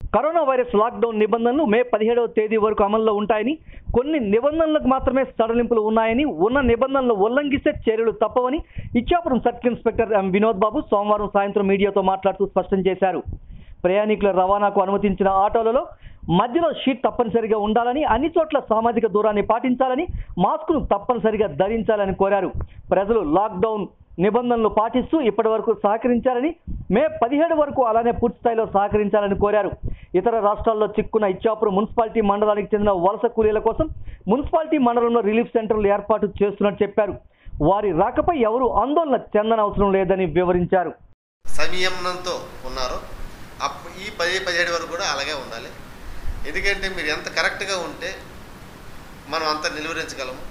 corona virus lockdown నిబంధనలు మే పదిహేడవ తేదీ వరకు అమల్లో ఉంటాయని కొన్ని నిబంధనలకు మాత్రమే సడలింపులు ఉన్నాయని ఉన్న నిబంధనలు ఉల్లంఘిస్తే చర్యలు తప్పవని Ichchapuram circle inspector M Vinod Babu సోమవారం సాయంత్రం మీడియాతో మాట్లాడుతూ స్పష్టం చేశారు ప్రయాణికుల రవాణాకు అనుమతించిన ఆటోలలో మధ్యలో షీట్ తప్పనిసరిగా ఉండాలని అన్ని చోట్ల సామాజిక దూరాన్ని పాటించాలని మాస్కును తప్పనిసరిగా ధరించాలని కోరారు ప్రజలు లాక్డౌన్ నిబంధనలు పాటిస్తూ ఇప్పటి వరకు సహకరించాలని మే పదిహేడు వరకు అలానే పూర్తి స్థాయిలో సహకరించాలని కోరారు ఇతర రాష్ట్రాల్లో చిక్కున్న ఇచ్చాపురం మున్సిపాలిటీ మండలానికి చెందిన వలస కూలీల కోసం మున్సిపాలిటీ మండలంలో రిలీఫ్ సెంటర్లు ఏర్పాటు చేస్తున్నట్టు చెప్పారు వారి రాకపై ఎవరూ ఆందోళన చెందనవసరం లేదని వివరించారు సంయమనంతో ఉన్నారు అప్ ఈ పది పదిహేడు వరకు కూడా అలాగే ఉండాలి ఎందుకంటే మీరు ఎంత కరెక్ట్గా ఉంటే మనం అంత నిలువరించగలము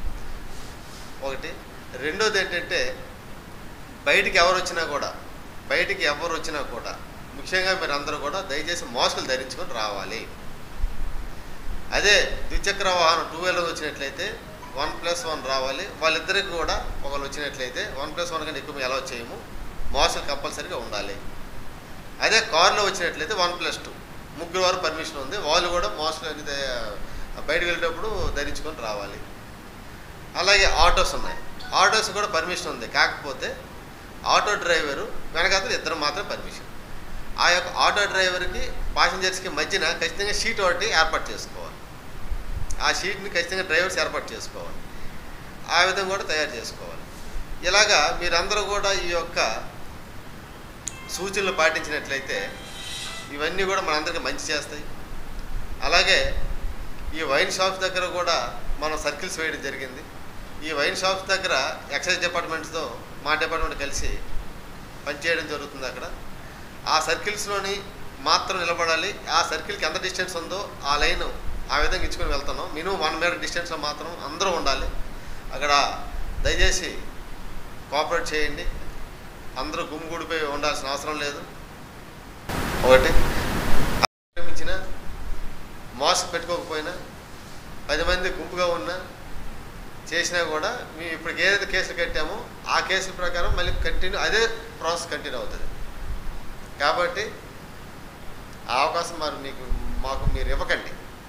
ఒకటి రెండోది ఏంటంటే బయటికి ఎవరు వచ్చినా కూడా బయటికి ఎవరు వచ్చినా కూడా ముఖ్యంగా మీరు అందరూ కూడా దయచేసి మాస్కులు ధరించుకొని రావాలి అదే ద్విచక్ర వాహనం టూ వీలర్ వచ్చినట్లయితే వన్ ప్లస్ వన్ రావాలి వాళ్ళిద్దరికి కూడా ఒకరు వచ్చినట్లయితే వన్ ప్లస్ వన్ కంటే ఎక్కువ ఎలా చేయము మాస్కులు కంపల్సరీగా ఉండాలి అదే కారులో వచ్చినట్లయితే వన్ ప్లస్ టూ ముగ్గురు వారు పర్మిషన్ ఉంది వాళ్ళు కూడా మాస్కులు అనేది బయటకు వెళ్ళేటప్పుడు ధరించుకొని రావాలి అలాగే ఆటోస్ ఉన్నాయి ఆటోస్ కూడా పర్మిషన్ ఉంది కాకపోతే ఆటో డ్రైవరు వెనకాతలు ఇద్దరు మాత్రం పర్మిషన్ ఆ యొక్క ఆటో డ్రైవర్కి పాసింజర్స్కి మధ్యన ఖచ్చితంగా షీట్ ఒకటి ఏర్పాటు చేసుకోవాలి ఆ షీట్ని ఖచ్చితంగా డ్రైవర్స్ ఏర్పాటు చేసుకోవాలి ఆ విధంగా కూడా తయారు చేసుకోవాలి ఇలాగా మీరందరూ కూడా ఈ యొక్క సూచనలు పాటించినట్లయితే ఇవన్నీ కూడా మనందరికీ మంచి చేస్తాయి అలాగే ఈ వైన్ షాప్స్ దగ్గర కూడా మనం సర్కిల్స్ వేయడం జరిగింది ఈ వైన్ షాప్స్ దగ్గర ఎక్సైజ్ డిపార్ట్మెంట్స్తో మా డిపార్ట్మెంట్ కలిసి పనిచేయడం జరుగుతుంది అక్కడ ఆ సర్కిల్స్లోని మాత్రం నిలబడాలి ఆ సర్కిల్కి ఎంత డిస్టెన్స్ ఉందో ఆ లైన్ ఆ విధంగా ఇచ్చుకొని వెళ్తున్నాం మినిమం వన్ మీటర్ డిస్టెన్స్లో మాత్రం అందరూ ఉండాలి అక్కడ దయచేసి కోఆపరేట్ చేయండి అందరూ గుమిగూడిపోయి ఉండాల్సిన అవసరం లేదు ఒకటి ఆక్రమించిన మాస్క్ పెట్టుకోకపోయినా పది మంది గుంపుగా ఉన్నా చేసినా కూడా మేము ఇప్పుడు ఏదైతే కేసులు కట్టామో ఆ కేసుల ప్రకారం మళ్ళీ కంటిన్యూ అదే ప్రాసెస్ కంటిన్యూ అవుతుంది కాబట్టి ఆ అవకాశం మరి మీకు మాకు మీరు ఇవ్వకండి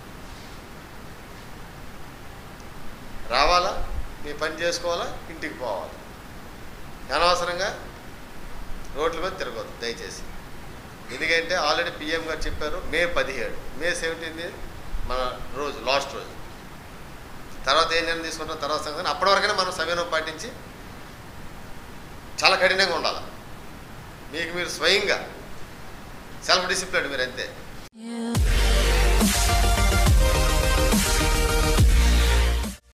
రావాలా మీ పని చేసుకోవాలా ఇంటికి పోవాలి అనవసరంగా రోడ్ల మీద తిరగవద్దు దయచేసి ఎందుకంటే ఆల్రెడీ పిఎం గారు చెప్పారు మే పదిహేడు మే సెవెంటీన్త్ మన రోజు లాస్ట్ రోజు తర్వాత ఏం నిర్ణయం తీసుకుంటాం తర్వాత సంగతి అప్పటి వరకైనా మనం సమయం పాటించి చాలా కఠినంగా ఉండాలి మీకు మీరు స్వయంగా సెల్ఫ్ డిసిప్లిన్ మీరు అంతే